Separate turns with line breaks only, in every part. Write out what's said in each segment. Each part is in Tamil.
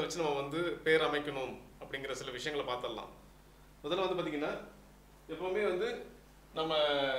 வச்சு நம்ம வந்து பேர் அமைக்கணும் அப்படிங்கிற சில விஷயங்களை பார்த்துடலாம் முதல்ல வந்து பார்த்தீங்கன்னா எப்பவுமே வந்து நம்ம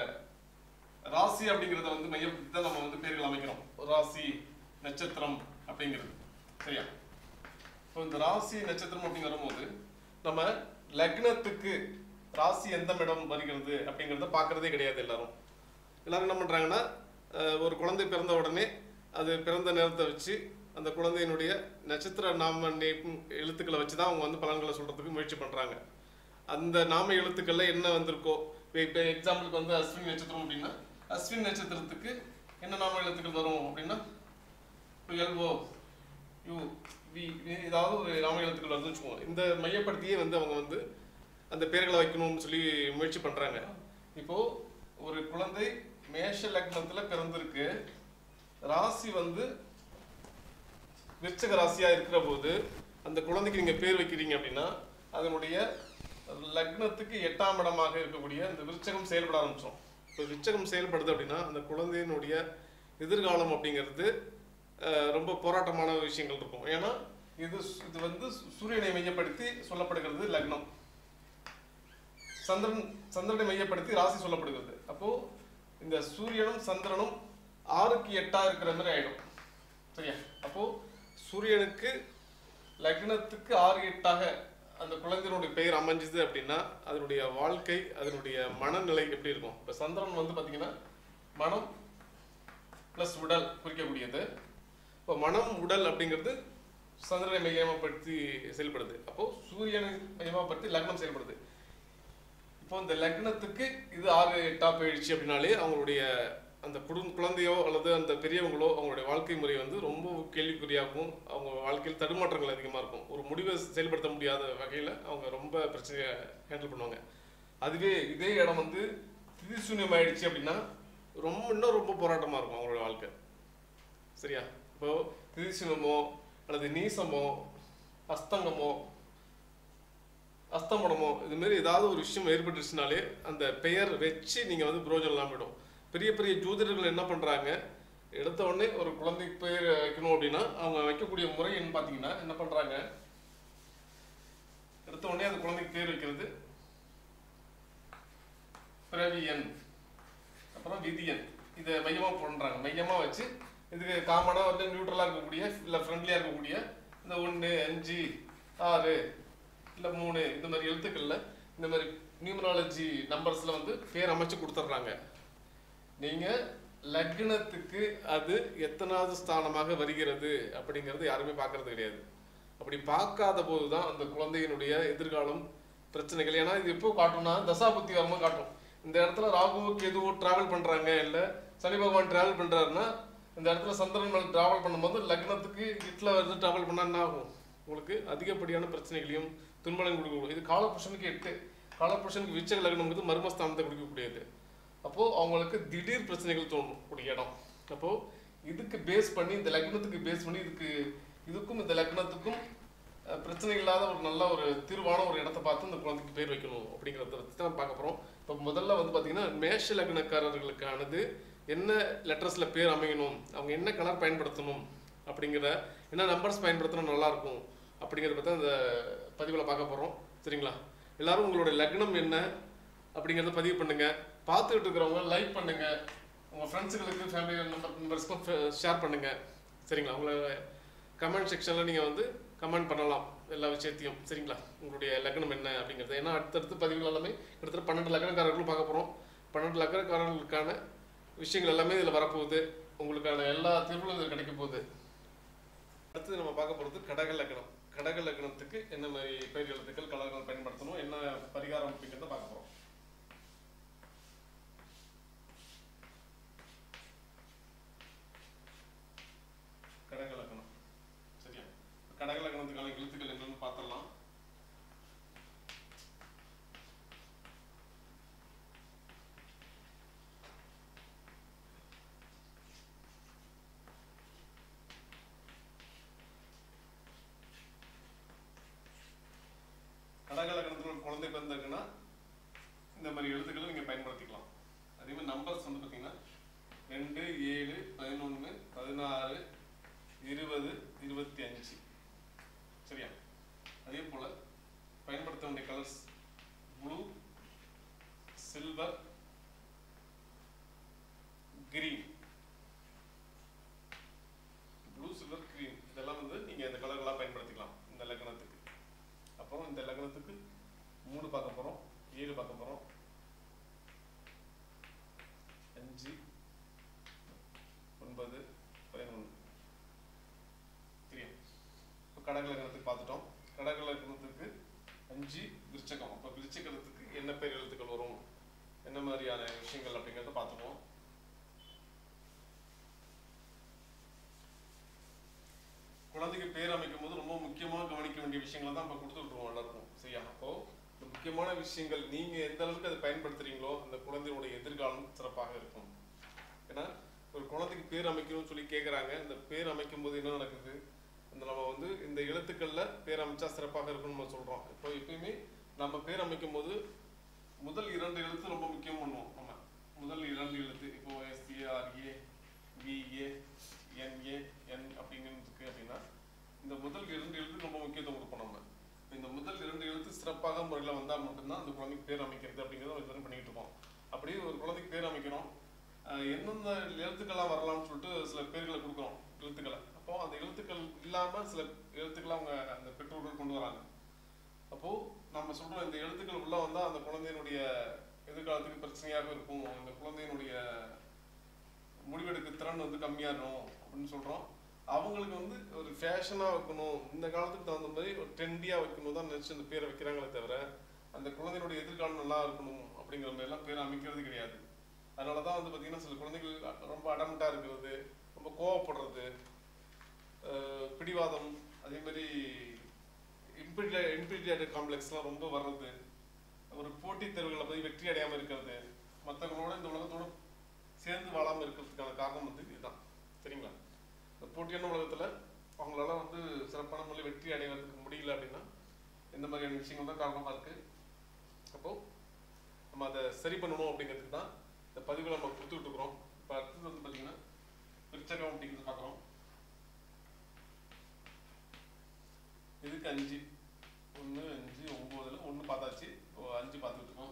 ராசி அப்படிங்கிறத வந்து மையப்படுத்தி தான் நம்ம வந்து பேர்கள் அமைக்கிறோம் ராசி நட்சத்திரம் அப்படிங்கிறது சரியா இப்போ இந்த ராசி நட்சத்திரம் அப்படின்னு வரும்போது நம்ம லக்னத்துக்கு ராசி எந்த இடம் வருகிறது அப்படிங்கிறத பார்க்கறதே கிடையாது எல்லாரும் எல்லாரும் என்ன பண்ணுறாங்கன்னா அஹ், ஒரு குழந்தை பிறந்த உடனே அது பிறந்த நேரத்தை வச்சு அந்த குழந்தையினுடைய நட்சத்திர நாம நே- எழுத்துக்களை வச்சு தான் அவங்க வந்து பலன்களை சொல்கிறதுக்கு முயற்சி பண்ணுறாங்க அந்த நாம எழுத்துக்கள்ல என்ன வந்திருக்கோ இப்போ எக்ஸாம்பிளுக்கு வந்து அஸ்வின் நட்சத்திரம் அப்படின்னா அஸ்வின் நட்சத்திரத்துக்கு என்ன நாம எழுத்துக்கள் வரும் அப்படின்னா எல்ஓ யூ வி ஏதாவது ஒரு நாம எழுத்துக்கள் வருதுன்னு வச்சுக்கோங்க இந்த மையப்படுத்தியே வந்து அவங்க வந்து அந்த பேர்களை வைக்கணும்னு சொல்லி முயற்சி பண்றாங்க இப்போ ஒரு குழந்தை மேஷ லக்னத்துல பிறந்திருக்கு ராசி வந்து விருச்சக ராசியா இருக்கிற போது அந்த குழந்தைக்கு நீங்க பேர் வைக்கிறீங்க அப்படின்னா அதனுடைய லக்னத்துக்கு எட்டாம் இடமாக இருக்கக்கூடிய இந்த விருச்சகம் செயல்பட ஆரம்பிச்சோம் இப்போ விருச்சகம் செயல்படுது அப்படின்னா அந்த குழந்தையினுடைய எதிர்காலம் அப்படிங்கிறது அஹ், ரொம்ப போராட்டமான விஷயங்கள் இருக்கும் ஏன்னா இது சு- இது வந்து சு- சூரியனை மையப்படுத்தி சொல்லப்படுகிறது லக்னம் சந்திரன் சந்திரனை மையப்படுத்தி ராசி சொல்லப்படுகிறது அப்போ இந்த சூரியனும் சந்திரனும் ஆறுக்கு எட்டா இருக்கிற மாதிரி ஆயிடும் சரியா அப்போ சூரியனுக்கு லக்னத்துக்கு ஆறு எட்டாக அந்த குழந்தையினுடைய பெயர் அமைஞ்சுது அப்படின்னா அதனுடைய வாழ்க்கை அதனுடைய மனநிலை எப்படி இருக்கும் இப்போ சந்திரன் வந்து பார்த்தீங்கன்னா மனம் ப்ளஸ் உடல் குறிக்கக்கூடியது இப்போ மனம் உடல் அப்படிங்கிறது சந்திரனை மையமாப்படுத்தி செயல்படுது அப்போ சூரியனை மையமாப்படுத்தி லக்னம் செயல்படுது இப்போ இந்த லக்னத்துக்கு இது ஆறு எட்டா போயிடுச்சு அப்படின்னாலே அவங்களுடைய அந்த குடும் குழந்தையோ அல்லது அந்த பெரியவங்களோ அவங்களுடைய வாழ்க்கை முறை வந்து ரொம்ப கேள்விக்குறியாகவும் அவங்க வாழ்க்கையில் தடுமாற்றங்கள் அதிகமாக இருக்கும் ஒரு முடிவை செயல்படுத்த முடியாத வகையில் அவங்க ரொம்ப பிரச்சனையை ஹேண்டில் பண்ணுவாங்க அதுவே இதே இடம் வந்து திதிசூன்யம் ஆயிடுச்சு அப்படின்னா ரொம்ப இன்னும் ரொம்ப போராட்டமாக இருக்கும் அவங்களோட வாழ்க்கை சரியா இப்போ திதிசூன்யமோ அல்லது நீசமோ அஸ்தங்கமோ அஸ்தமனமோ இது மாதிரி ஏதாவது ஒரு விஷயம் ஏற்பட்டுச்சுனாலே அந்த பெயர் வச்சு நீங்க வந்து புரோஜனம் இல்லாம போயிடும் பெரிய பெரிய ஜோதிடர்கள் என்ன பண்றாங்க எடுத்த உடனே ஒரு குழந்தைக்கு பேர் வைக்கணும் அப்படின்னா அவங்க வைக்கக்கூடிய முறை என்ன பாத்தீங்கன்னா என்ன பண்றாங்க எடுத்த உடனே அந்த குழந்தைக்கு பேர் வைக்கிறது பிறவி எண் அப்புறம் விதி எண் இதை மையமா பண்றாங்க மையமா வச்சு இதுக்கு காமனா வந்து நியூட்ரலா இருக்கக்கூடிய இல்ல ஃப்ரெண்ட்லியா இருக்கக்கூடிய இந்த ஒன்று அஞ்சு ஆறு இல்ல மூணு இந்த மாதிரி எழுத்துக்கள்ல இந்த மாதிரி நியூமராலஜி நம்பர்ஸ்ல வந்து பேர் அமைச்சு கொடுத்துட்றாங்க நீங்க லக்னத்துக்கு அது எத்தனாவது ஸ்தானமாக வருகிறது அப்படிங்கிறது யாருமே பார்க்கறது கிடையாது அப்படி பார்க்காத போது தான் அந்த குழந்தையினுடைய எதிர்காலம் பிரச்சனைகள் ஏன்னா இது எப்போ காட்டும்னா தசாபுத்தி வரும்போது காட்டும் இந்த இடத்துல ராகுவோ கேதுவோ டிராவல் பண்றாங்க இல்ல சனி பகவான் டிராவல் பண்றாருன்னா இந்த இடத்துல சந்திரன் மேல டிராவல் பண்ணும்போது லக்னத்துக்கு இட்ல வந்து டிராவல் பண்ணா என்ன ஆகும் உங்களுக்கு அதிகப்படியான பிரச்சனைகளையும் துன்பங்களையும் கொடுக்கும் இது காலபுருஷனுக்கு எட்டு காலபுருஷனுக்கு விச்சக லக்னம்ங்கிறது மர்மஸ்தானத்தை கொடுக்கக்கூடியது அப்போ அவங்களுக்கு திடீர் பிரச்சனைகள் தோணும் கூடிய இடம் அப்போ இதுக்கு பேஸ் பண்ணி இந்த லக்னத்துக்கு பேஸ் பண்ணி இதுக்கு இதுக்கும் இந்த லக்னத்துக்கும் அஹ், பிரச்சனை இல்லாத ஒரு நல்ல ஒரு தீர்வான ஒரு இடத்த பார்த்து இந்த குழந்தைக்கு பேர் வைக்கணும் அப்படிங்கிறத பற்றி தான் பார்க்க போகிறோம் இப்போ முதல்ல வந்து பார்த்தீங்கன்னா மேஷ லக்னக்காரர்களுக்கானது என்ன லெட்டர்ஸில் பேர் அமையணும் அவங்க என்ன கலர் பயன்படுத்தணும் அப்படிங்கிற என்ன நம்பர்ஸ் பயன்படுத்தினா நல்லா இருக்கும் அப்படிங்கிறத பற்றி அந்த பதிவில் பார்க்க போகிறோம் சரிங்களா எல்லாரும் உங்களுடைய லக்னம் என்ன அப்படிங்கிறத பதிவு பண்ணுங்க பார்த்துக்கிட்டு இருக்கிறவங்க லைக் பண்ணுங்க உங்க ஃப்ரெண்ட்ஸுகளுக்கு ஃபேமிலி நம்பர் மெம்பர்ஸ்க்கும் ஷேர் பண்ணுங்க சரிங்களா உங்களை கமெண்ட் செக்ஷன்ல நீங்க வந்து கமெண்ட் பண்ணலாம் எல்லா விஷயத்தையும் சரிங்களா உங்களுடைய லக்னம் என்ன அப்படிங்கிறது ஏன்னா அடுத்தடுத்து பதிவுகள் எல்லாமே கிட்டத்தட்ட பன்னெண்டு லக்னக்காரர்களும் பார்க்க போறோம் பன்னெண்டு லக்னக்காரர்களுக்கான விஷயங்கள் எல்லாமே இதில் வரப்போகுது உங்களுக்கான எல்லா தீர்வுகளும் இதில் கிடைக்க போகுது அடுத்தது நம்ம பார்க்க போகிறது கடக லக்னம் கடக லக்னத்துக்கு என்ன மாதிரி பெயர் எழுத்துக்கள் கலர்கள் பயன்படுத்தணும் என்ன பரிகாரம் அப்படிங்கிறத பார்க்க போகிறோம் கடக லக்னம் சரியா கடக லக்னத்துக்கான எழுத்துக்கள் என்னன்னு பார்த்துடலாம் கடக லக்னத்துல ஒரு குழந்தை பிறந்திருக்குன்னா இந்த மாதிரி எழுத்துக்களை நீங்க பயன்படுத்திக்கலாம் அதே மாதிரி நம்பர்ஸ் வந்து பார்த்தீங்கன்னா ரெண்டு ஏழு பதினொன்று பதினாறு இருபது இருபத்தி அஞ்சு சரியா அதே போல பயன்படுத்த வேண்டிய colours blue silver green blue silver green இதெல்லாம் வந்து நீங்க இந்த கலர்களாக பயன்படுத்திக்கலாம் இந்த லக்னத்துக்கு அப்புறம் இந்த லக்னத்துக்கு மூணு பார்க்க போறோம் ஏழு பார்க்க போறோம் அஞ்சு ஒன்பது பதினொன்று தெரியும் இப்போ கடக லக்னத்துக்கு பார்த்துட்டோம் கடக லக்னத்துக்கு அஞ்சு விருச்சகம் அப்போ விருச்சகத்துக்கு என்ன பேர் எழுத்துக்கள் வரும் என்ன மாதிரியான விஷயங்கள் அப்படிங்கிறத பார்த்துக்குவோம் குழந்தைக்கு பேர் அமைக்கும் போது ரொம்ப முக்கியமாக கவனிக்க வேண்டிய விஷயங்களை தான் நம்ம கொடுத்துருக்கோம் எல்லாருக்கும் சரியா அப்போ இந்த முக்கியமான விஷயங்கள் நீங்க எந்த அளவுக்கு அதை பயன்படுத்துறீங்களோ அந்த குழந்தையோட எதிர்காலம் சிறப்பாக இருக்கும் ஏன்னா ஒரு குழந்தைக்கு பேர் அமைக்கணும்னு சொல்லி கேட்குறாங்க இந்த பேர் அமைக்கும் போது என்ன நடக்குது இந்த நம்ம வந்து இந்த எழுத்துக்கள்ல பேர் அமைச்சா சிறப்பாக இருக்கும்னு நம்ம சொல்றோம் இப்போ எப்பயுமே நம்ம பேர் அமைக்கும் போது முதல் இரண்டு எழுத்து ரொம்ப முக்கியம் பண்ணுவோம் நம்ம முதல் இரண்டு எழுத்து இப்போ எஸ்ஏஆர்ஏ விஏ என்ஏ என் அப்படிங்கிறது இருக்கு அப்படின்னா இந்த முதல் இரண்டு எழுத்து ரொம்ப முக்கியத்துவம் கொடுப்போம் நம்ம இந்த முதல் இரண்டு எழுத்து சிறப்பாக முறையில் வந்தால் மட்டும்தான் அந்த குழந்தைக்கு பேர் அமைக்கிறது அப்படிங்கிறத ஒரு இதுவரை பண்ணிட்டு இருக்கோம் அப்படியே ஒரு குழந்தைக்கு பேர் அமைக்கிறோம் அஹ் எந்தெந்த எழுத்துக்கள்லாம் வரலாம்னு சொல்லிட்டு சில பேர்களை கொடுக்குறோம் எழுத்துக்களை அப்போ அந்த எழுத்துக்கள் இல்லாம சில எழுத்துக்களை அவங்க அந்த பெற்றோர்கள் கொண்டு வராங்க அப்போ நம்ம சொல்றோம் இந்த எழுத்துக்கள் உள்ள வந்தா அந்த குழந்தையினுடைய எதிர்காலத்துக்கு பிரச்சனையாக இருக்கும் அந்த குழந்தையினுடைய முடிவெடுக்க திறன் வந்து கம்மியா இருக்கும் அப்படின்னு சொல்றோம் அவங்களுக்கு வந்து ஒரு ஃபேஷனா வைக்கணும் இந்த காலத்துக்கு தகுந்த மாதிரி ஒரு ட்ரெண்டியா வைக்கணும் தான் நினைச்சு அந்த பேரை வைக்கிறாங்களே தவிர அந்த குழந்தையினுடைய எதிர்காலம் நல்லா இருக்கணும் அப்படிங்கிற மாதிரி எல்லாம் பேர் அமைக்கிறது கிடையாது அதனால தான் வந்து பார்த்தீங்கன்னா சில குழந்தைகள் ரொம்ப அடமெண்டா இருக்கிறது ரொம்ப கோவப்படுறது அஹ் பிடிவாதம் அதே மாதிரி இன்பிரியா இன்பிரிட்டேட் காம்ப்ளெக்ஸ்லாம் ரொம்ப வர்றது ஒரு போட்டித் தேர்வுகளை போய் வெற்றி அடையாம இருக்கிறது மற்றவங்களோட இந்த உலகத்தோட சேர்ந்து வாழாம இருக்கிறதுக்கான காரணம் வந்து இதுதான் சரிங்களா இந்த போட்டியான உலகத்துல அவங்களால வந்து சிறப்பான முறையில் வெற்றி அடைவதற்கு முடியல அப்படின்னா இந்த மாதிரியான விஷயங்கள் தான் காரணமா இருக்கு அப்போ நம்ம அதை சரி பண்ணணும் அப்படிங்கிறதுக்கு தான் இந்த பதிவுகளை நம்ம கொடுத்துட்டு இருக்கிறோம் இப்போ அடுத்தது வந்து பார்த்தீங்கன்னா விருச்சகம் அப்படிங்கிறது பார்க்குறோம் இதுக்கு அஞ்சு ஒன்று அஞ்சு ஒம்போதுல ஒன்று பார்த்தாச்சு இப்போ அஞ்சு பார்த்துட்டு இருக்கோம்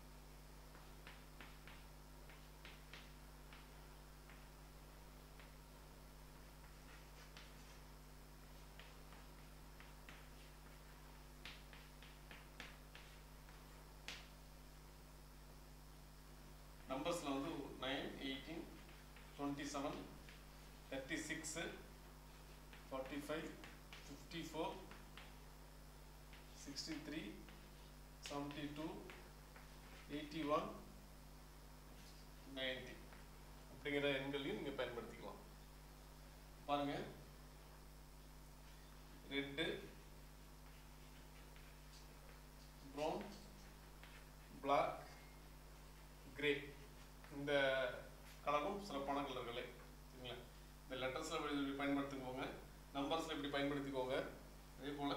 நம்பர்ஸில் வந்து nine eighteen twenty seven thirty six forty five fifty four sixty three seventy two eighty one ninety அப்படிங்கிற எண்களையும் நீங்கள் பயன்படுத்திக்கலாம் பாருங்க ரெட்டு ப்ரௌன் பிளாக் கிரே இந்த கலரும் சிறப்பான கலர்களே சரிங்களா இந்த லெட்டர்ஸில் இப்படி பயன்படுத்திக்கோங்க நம்பர்ஸில் இப்படி பயன்படுத்திக்கோங்க அதே போல்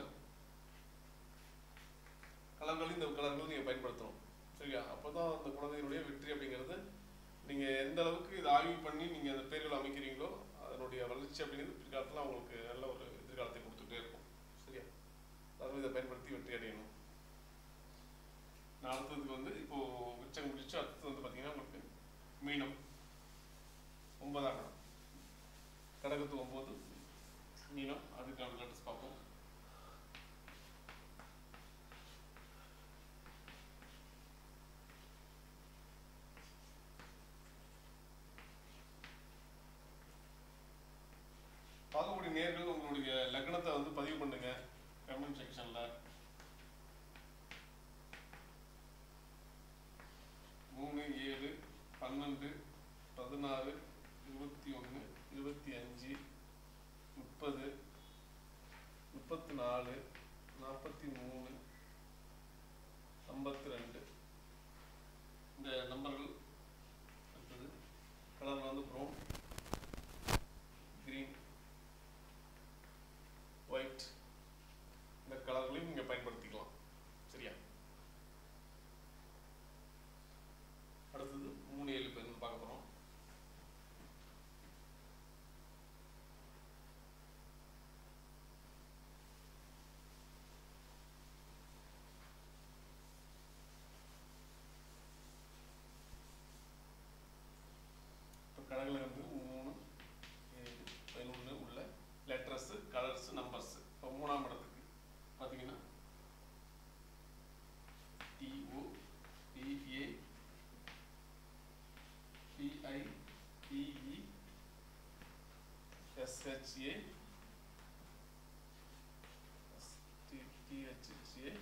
கலர்களையும் இந்த கலர்களும் நீங்கள் பயன்படுத்தணும் சரியா அப்போ தான் அந்த குழந்தைகளுடைய வெற்றி அப்படிங்கிறது நீங்கள் எந்த அளவுக்கு இதை ஆய்வு பண்ணி நீங்கள் அந்த பேர்கள் அமைக்கிறீங்களோ அதனுடைய வளர்ச்சி அப்படிங்கிறது பிற்காலத்தில் அவங்களுக்கு நல்ல ஒரு எதிர்காலத்தை கொடுத்துட்டே இருக்கும் சரியா அதாவது இதை பயன்படுத்தி வெற்றி அடையணும் நான் அடுத்ததுக்கு வந்து இப்போ உச்சம் முடிச்சு அடுத்தது வந்து பார்த்தீங்கன்னா உங்களுக்கு மீனம் ஒன்பதாம் இடம் கடகத்து ஒன்பது மீனம் அதுக்கான லெட்டர்ஸ் பார்ப்போம் பார்க்கக்கூடிய நேர்கள் உங்களுடைய லக்னத்தை வந்து பதிவு பண்ணுங்க கமெண்ட் செக்ஷன்ல மூணு ஏழு பன்னெண்டு பதினாறு இருபத்தி ஒன்று இருபத்தி அஞ்சு முப்பது முப்பத்தி நாலு நாற்பத்தி மூணு ஐம்பத்தி ரெண்டு இந்த நம்பர்கள் அடுத்தது கலர் வந்து ப்ரௌன் கிரீன் ஒயிட் இந்த கலர்களையும் நீங்கள் பயன்படுத்திக்கலாம் சரியா அடுத்தது மூணு ஏழு பேர் பார்க்க போகிறோம் எஸ்ஹெச்ஏ டிஹெச்ஏ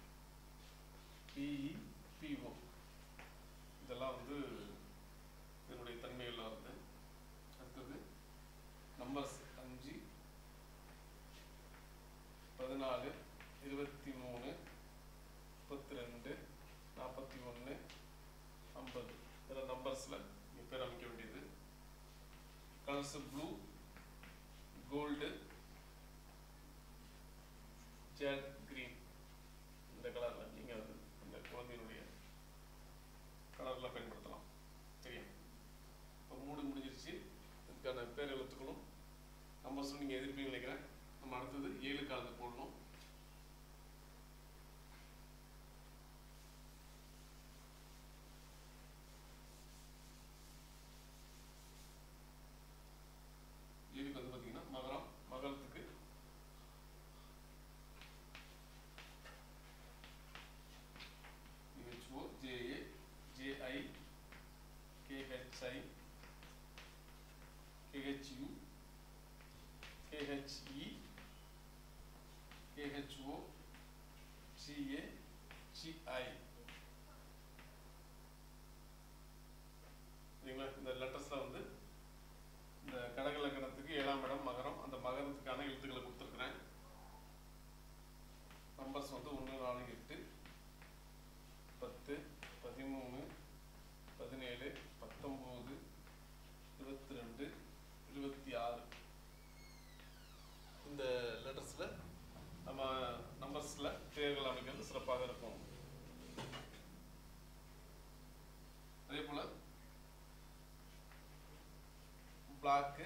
பிஇ பிஓ இதெல்லாம் வந்து இதனுடைய தன்மைகள் வருது அடுத்தது நம்பர்ஸ் அஞ்சு பதினாலு இருபத்தி மூணு முப்பத்தி ரெண்டு நாற்பத்தி ஒன்று ஐம்பது இதில் நம்பர்ஸில் நீங்கள் பேர் அமைக்க வேண்டியது colours blue gold jet green இந்த கலரில் நீங்கள் வந்து இந்த குழந்தையினுடைய கலரில் பயன்படுத்தலாம் சரியா இப்போ மூடு முடிஞ்சிருச்சு இதுக்கான பேர் எழுத்துக்களும் நம்பர்ஸும் நீங்கள் எதிர்ப்பீங்கன்னு நினைக்கிறேன் நம்ம அடுத்தது ஏழு காலத்து போடணும் ஏழுக்கு வந்து பார்த்தீங்கன்னா மகரம் மகரத்துக்கு H O J A J I K H I K H U K H E K H O G A G I சரிங்களா இந்த லெட்டர்ஸில் வந்து இந்த கடக லக்கணத்துக்கு ஏழாம் இடம் மகரம் அந்த மகரத்துக்கான எழுத்துக்களை கொடுத்துருக்குறேன் நம்பர்ஸ் வந்து ஒன்று நாலு எட்டு பத்து பதிமூணு பதினேழு பத்தொம்போது இருபத்தி ரெண்டு இருபத்தி ஆறு இந்த லெட்டர்ஸில் நம்ம நம்பர்ஸில் பெயர்கள் அமைக்கிறது சிறப்பாக இருக்கும் அதே போல் பிளாக்கு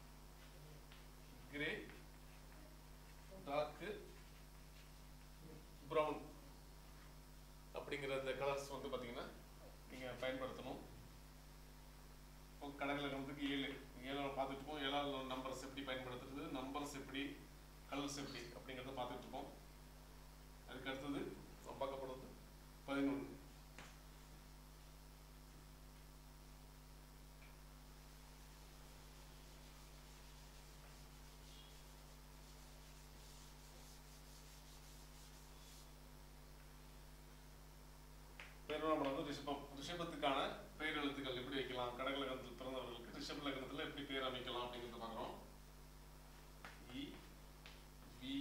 கிரே டார்க்கு ப்ரௌன் அப்படிங்கிற இந்த கலர்ஸ் வந்து பார்த்தீங்கன்னா நீங்கள் பயன்படுத்தணும் இப்போ கடகலகணத்துக்கு ஏழு ஏழாவது பார்த்துட்டு இருக்கோம் ஏழாவது நம்பர்ஸ் எப்படி பயன்படுத்துறது நம்பர்ஸ் எப்படி கலர்ஸ் எப்படி அப்படிங்கிறத பார்த்துட்டு இருக்கோம் அதுக்கு அடுத்தது நம்ம பார்க்க போகிறது பதினொன்று பெருநாமம் வந்து ரிஷபம் ரிஷபத்துக்கான பெயர் எழுத்துக்கள் எப்படி வைக்கலாம் கடக லக்னத்தில் பிறந்தவர்களுக்கு ரிஷப லக்னத்தில் எப்படி பேர் அமைக்கலாம் அப்படிங்கிறத பார்க்குறோம் E V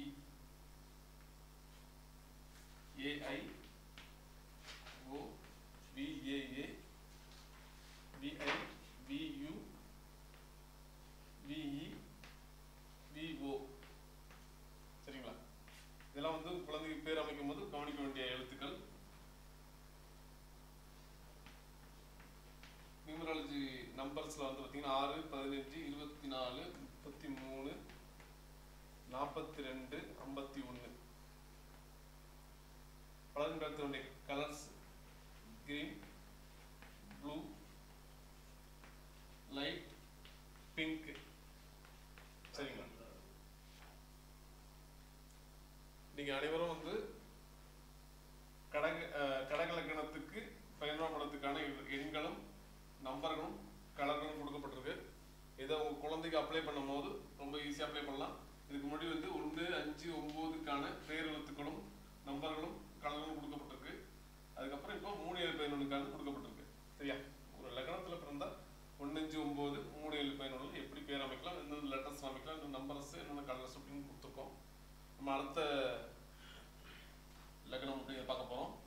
A I O V A A V I V U V E V O சரிங்களா இதெல்லாம் வந்து குழந்தைக்கு பேர் அமைக்கும் போது கவனிக்க வேண்டிய எழுத்துக்கள் நியூமராலஜி நம்பர்ஸில் வந்து பார்த்தீங்கன்னா ஆறு பதினஞ்சு இருபத்தி நாலு முப்பத்தி மூணு நாற்பத்தி ரெண்டு ஐம்பத்தி ஒன்று பலன்படுத்தக்கூடிய colours green blue light pink சரிங்களா நீங்கள் அனைவரும் வந்து கடக அஹ், கடக லக்கணத்துக்கு பயன்படுத்துக்கான எண்களும் நம்பர்களும் கலர்களும் கொடுக்கப்பட்டிருக்கு இதை உங்க குழந்தைக்கு அப்ளை பண்ணும்போது ரொம்ப ஈஸியாக அப்ளை பண்ணலாம் இதுக்கு முன்னாடி வந்து ஒன்று அஞ்சு ஒம்போதுக்கான பெயர் எழுத்துக்களும் நம்பர்களும் கலர்களும் கொடுக்கப்பட்டிருக்கு அதுக்கப்புறம் இப்போ மூணு ஏழு பதினொன்றுக்கான கொடுக்கப்பட்டிருக்கு சரியா ஒரு லக்னத்தில் பிறந்தா ஒன்று அஞ்சு ஒம்பது மூணு ஏழு பதினொன்று எப்படி பேர் அமைக்கலாம் எந்தெந்த லெட்டர்ஸ் அமைக்கலாம் இந்த நம்பர்ஸ் என்னென்ன கலர்ஸ் அப்படின்னு கொடுத்துருக்கோம் நம்ம அடுத்த லக்னம் அப்படின்னு பார்க்க போகிறோம்